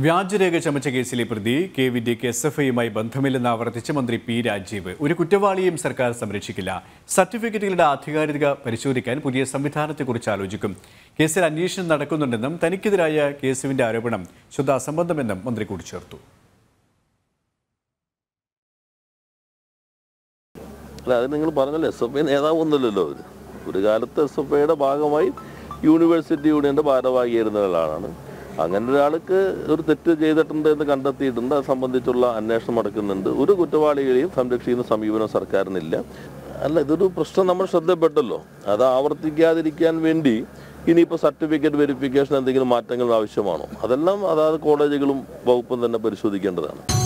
വ്യാജരേഖ ചമച്ച കേസിലെ പ്രതി കെ വിദ്യയ്ക്ക് എസ് എഫ് ഐയുമായി ബന്ധമില്ലെന്ന് ആവർത്തിച്ച് മന്ത്രി പി രാജീവ് ഒരു കുറ്റവാളിയെയും സർക്കാർ സംരക്ഷിക്കില്ല സർട്ടിഫിക്കറ്റുകളുടെ ആധികാരികത പരിശോധിക്കാൻ പുതിയ സംവിധാനത്തെക്കുറിച്ച് ആലോചിക്കും കേസിൽ അന്വേഷണം നടക്കുന്നുണ്ടെന്നും തനിക്കെതിരായ കേസുവിന്റെ ആരോപണം ശുദ്ധ അസംബന്ധമെന്നും മന്ത്രി കൂട്ടിച്ചേർത്തു അല്ല അത് നിങ്ങൾ പറഞ്ഞല്ലോ എസ് എഫ് ഐ നേതാവൊന്നുമില്ലല്ലോ അവർ ഒരു കാലത്ത് എസ് എഫ് ഐയുടെ ഭാഗമായി യൂണിവേഴ്സിറ്റി യൂണിയൻ്റെ ഭാരവാഹിയായിരുന്ന ഒരാളാണ് അങ്ങനെ ഒരാൾക്ക് ഒരു തെറ്റ് ചെയ്തിട്ടുണ്ട് എന്ന് കണ്ടെത്തിയിട്ടുണ്ട് അത് സംബന്ധിച്ചുള്ള അന്വേഷണം നടക്കുന്നുണ്ട് ഒരു കുറ്റവാളികളെയും സംരക്ഷിക്കുന്ന സമീപനം സർക്കാരിനില്ല അല്ല ഇതൊരു പ്രശ്നം നമ്മൾ ശ്രദ്ധപ്പെട്ടല്ലോ അത് ആവർത്തിക്കാതിരിക്കാൻ വേണ്ടി ഇനിയിപ്പോൾ സർട്ടിഫിക്കറ്റ് വെരിഫിക്കേഷൻ എന്തെങ്കിലും മാറ്റങ്ങൾ ആവശ്യമാണോ അതെല്ലാം അതാത് കോളേജുകളും വകുപ്പും തന്നെ പരിശോധിക്കേണ്ടതാണ്